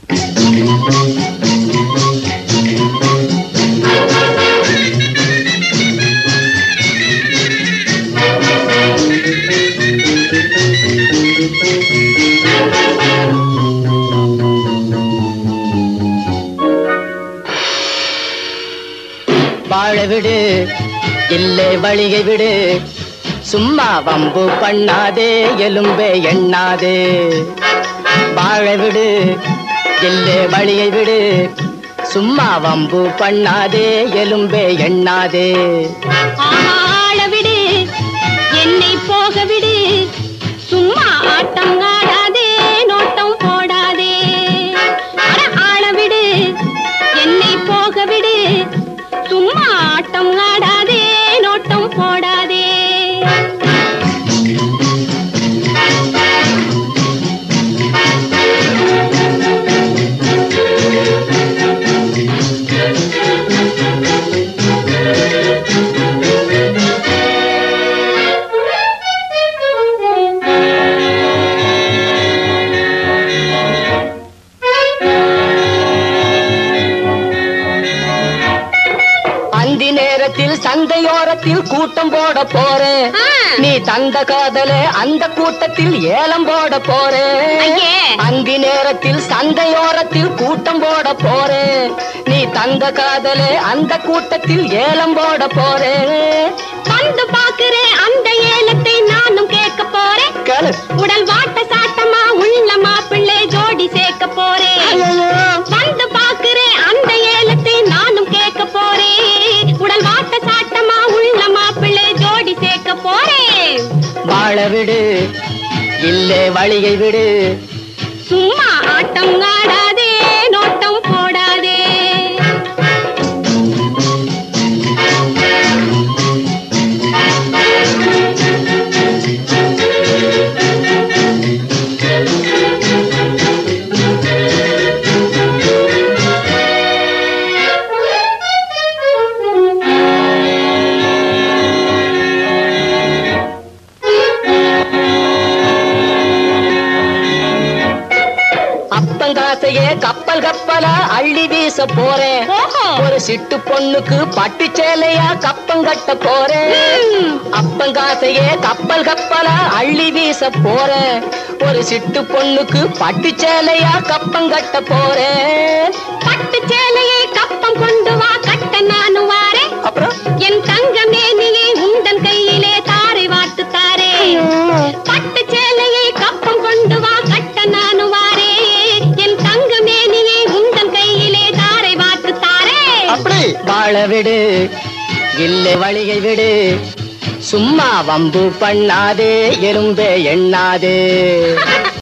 வாழ விடு இல்லை வழியை விடு சும்மா வம்பு பண்ணாதே எலும்பே எண்ணாதே வாழ விடு இல்லை வழியை விடு சும்மா வம்பு பண்ணாதே எலும்பே எண்ணாதே ஆள விடு என்னை போக விடு சும்மா ஆட்டம் ஆடாதே நோட்டம் போடாதே அட ஆள விடு என்னை போக விடு சும்மா ஆட்டம் ஆடாதே நோட்டம் போடாதே அந்தி நேரத்தில் சந்தையோரத்தில் கூட்டம் போட போறேன் ஆ. நீ தந்த காதலே அந்த கூட்டத்தில் ஏலம் போட போறேன் ஐயே. அந்தி நேரத்தில் சந்தையோரத்தில் கூட்டம் போட போறேன் நீ தந்த காதலே அந்த கூட்டத்தில் ஏலம் போட போறேன் வந்து பாக்குறேன் அந்த ஏலத்தை நானும் கேட்க போறேன் கேளு. உடல் வாட்ட சாட்டமா உள்ள மாப்பிள்ளை ஜோடி சேர்க்க போறேன் ஐயையோ. வந்து பாக்குறேன் அந்த ஏலத்தை நானும் கேட்க போறேன் உடல் வாட்ட சாட்டமா உள்ள மாப்பிள்ளை ஜோடி சேர்க்க போறேன் வாழ விடு இல்லே வழியை விடு சும்மா ஆட்டம் ஆடாதே நோட்டம் போடாதே அப்பங்காசையே கப்பல் கப்பலா அள்ளி வீச போறேன் ஓஹோ. ஒரு சிட்டு பொண்ணுக்கு பட்டு சேலையா கப்பம் கட்ட போறேன் ம். அப்பங்காசையே கப்பல் கப்பலா அள்ளி வீச போறேன் ஒரு சிட்டு பொண்ணுக்கு பட்டு சேலையா கப்பம் கட்ட போறேன் பட்டு சேலையை கப்பம் கொண்டு வா கட்ட நானும் வாரேன் அப்புறம் என் தங்க மேனியை உந்தன் கையிலே தாரை வார்த்து தாரே பட்டு சேலையை கப்பம் கொண்டு வா கட்ட நானும் வாரே என் தங்க மேனியை உந்தன் கையிலே தாரை வார்த்து தாரே அப்படி வாழ விடு இல்லை வழியை விடு சும்மா வம்பு பண்ணாதே எறும்பே எண்ணாதே